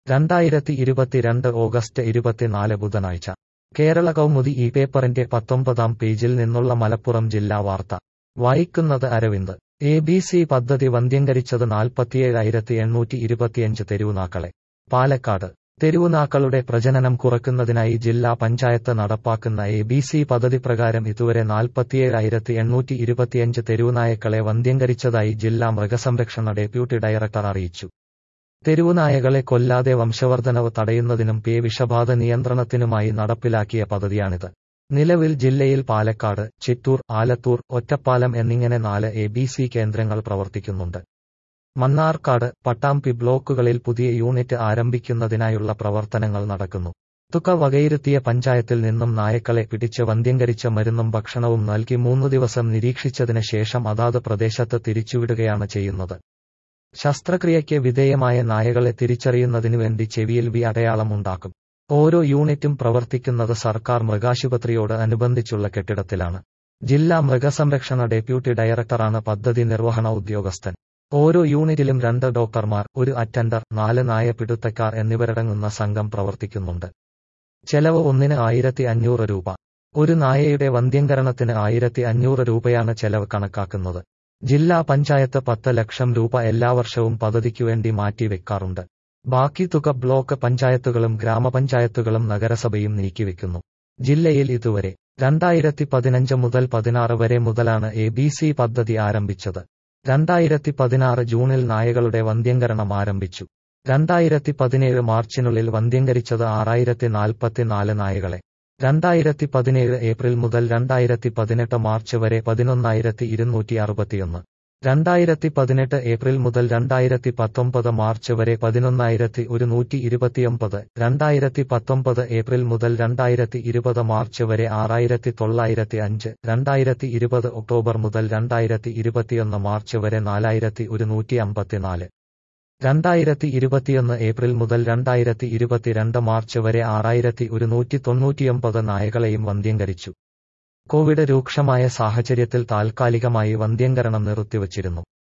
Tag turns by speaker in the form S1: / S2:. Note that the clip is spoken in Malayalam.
S1: രണ്ടായിരത്തി ഇരുപത്തിരണ്ട് ഓഗസ്റ്റ് ഇരുപത്തിനാല് ബുധനാഴ്ച കേരള കൗമുദി ഈ പേപ്പറിന്റെ പത്തൊമ്പതാം പേജിൽ നിന്നുള്ള മലപ്പുറം ജില്ലാ വാർത്ത വായിക്കുന്നത് അരവിന്ദ് എ ബി സി പദ്ധതി വന്ധ്യംകരിച്ചത് നാൽപ്പത്തിയേഴായിരത്തി എണ്ണൂറ്റി ഇരുപത്തിയഞ്ച് തെരുവുനാക്കളെ പാലക്കാട് തെരുവുനാക്കളുടെ പ്രജനനം കുറയ്ക്കുന്നതിനായി ജില്ലാ പഞ്ചായത്ത് നടപ്പാക്കുന്ന എ ബി സി പദ്ധതി പ്രകാരം ഇതുവരെ നാൽപ്പത്തിയേഴായിരത്തി എണ്ണൂറ്റി ഇരുപത്തിയഞ്ച് തെരുവുനായക്കളെ വന്ധ്യംകരിച്ചതായി ജില്ലാ മൃഗസംരക്ഷണ ഡെപ്യൂട്ടി ഡയറക്ടർ അറിയിച്ചു തെരുവുനായകളെ കൊല്ലാതെ വംശവർദ്ധനവ് തടയുന്നതിനും പേ വിഷബാധ നിയന്ത്രണത്തിനുമായി നടപ്പിലാക്കിയ പദ്ധതിയാണിത് നിലവിൽ ജില്ലയിൽ പാലക്കാട് ചിറ്റൂർ ആലത്തൂർ ഒറ്റപ്പാലം എന്നിങ്ങനെ നാല് എ ബി സി കേന്ദ്രങ്ങൾ പ്രവർത്തിക്കുന്നുണ്ട് മണ്ണാർക്കാട് പട്ടാമ്പി ബ്ലോക്കുകളിൽ പുതിയ യൂണിറ്റ് ആരംഭിക്കുന്നതിനായുള്ള പ്രവർത്തനങ്ങൾ നടക്കുന്നു തുക വകയിരുത്തിയ പഞ്ചായത്തിൽ നിന്നും നായക്കളെ പിടിച്ച് വന്ധ്യംകരിച്ച മരുന്നും ഭക്ഷണവും നൽകി മൂന്നു ദിവസം നിരീക്ഷിച്ചതിന് ശേഷം അതാത് പ്രദേശത്ത് തിരിച്ചുവിടുകയാണ് ചെയ്യുന്നത് ശസ്ത്രക്രിയയ്ക്ക് വിധേയമായ നായകളെ തിരിച്ചറിയുന്നതിനുവേണ്ടി ചെവിയിൽ വി അടയാളം ഉണ്ടാക്കും ഓരോ യൂണിറ്റും പ്രവർത്തിക്കുന്നത് സർക്കാർ മൃഗാശുപത്രിയോട് അനുബന്ധിച്ചുള്ള കെട്ടിടത്തിലാണ് ജില്ലാ മൃഗസംരക്ഷണ ഡെപ്യൂട്ടി ഡയറക്ടറാണ് പദ്ധതി നിർവഹണ ഉദ്യോഗസ്ഥൻ ഓരോ യൂണിറ്റിലും രണ്ട് ഡോക്ടർമാർ ഒരു അറ്റൻഡർ നാല് നായ പിടുത്തക്കാർ എന്നിവരടങ്ങുന്ന സംഘം പ്രവർത്തിക്കുന്നുണ്ട് ചെലവ് ഒന്നിന് ആയിരത്തി അഞ്ഞൂറ് രൂപ ഒരു നായയുടെ വന്ധ്യംകരണത്തിന് ആയിരത്തി അഞ്ഞൂറ് രൂപയാണ് ചെലവ് കണക്കാക്കുന്നത് ജില്ലാ പഞ്ചായത്ത് പത്ത് ലക്ഷം രൂപ എല്ലാ വർഷവും പദ്ധതിക്കുവേണ്ടി മാറ്റിവെക്കാറുണ്ട് ബാക്കി തുക ബ്ലോക്ക് പഞ്ചായത്തുകളും ഗ്രാമപഞ്ചായത്തുകളും നഗരസഭയും നീക്കിവെക്കുന്നു ജില്ലയിൽ ഇതുവരെ രണ്ടായിരത്തി പതിനഞ്ച് മുതൽ പതിനാറ് വരെ മുതലാണ് എ ബി സി പദ്ധതി ആരംഭിച്ചത് രണ്ടായിരത്തി പതിനാറ് ജൂണിൽ നായകളുടെ വന്ധ്യംകരണം ആരംഭിച്ചു രണ്ടായിരത്തി പതിനേഴ് മാർച്ചിനുള്ളിൽ വന്ധ്യംകരിച്ചത് ആറായിരത്തി നാൽപ്പത്തിനാല് നായകളെ രണ്ടായിരത്തി പതിനേഴ് ഏപ്രിൽ മുതൽ രണ്ടായിരത്തി പതിനെട്ട് മാർച്ച് വരെ പതിനൊന്നായിരത്തി ഇരുന്നൂറ്റി അറുപത്തിയൊന്ന് രണ്ടായിരത്തി പതിനെട്ട് ഏപ്രിൽ മുതൽ രണ്ടായിരത്തി പത്തൊമ്പത് മാർച്ച് വരെ പതിനൊന്നായിരത്തി ഒരുന്നൂറ്റി ഇരുപത്തിയൊമ്പത് രണ്ടായിരത്തി പത്തൊമ്പത് ഏപ്രിൽ മുതൽ രണ്ടായിരത്തി ഇരുപത് മാർച്ച് വരെ ആറായിരത്തി തൊള്ളായിരത്തി അഞ്ച് രണ്ടായിരത്തി ഇരുപത് ഒക്ടോബർ മുതൽ രണ്ടായിരത്തി ഇരുപത്തിയൊന്ന് മാർച്ച് വരെ നാലായിരത്തി ഒരുന്നൂറ്റി അമ്പത്തിനാല് രണ്ടായിരത്തി ഇരുപത്തിയൊന്ന് ഏപ്രിൽ മുതൽ രണ്ടായിരത്തി ഇരുപത്തിരണ്ട് മാർച്ച് വരെ ആറായിരത്തി ഒരുന്നൂറ്റി തൊണ്ണൂറ്റിയൊമ്പത് നായകളെയും വന്ധ്യംകരിച്ചു കോവിഡ് രൂക്ഷമായ സാഹചര്യത്തിൽ താൽക്കാലികമായി വന്ധ്യംകരണം നിർത്തിവച്ചിരുന്നു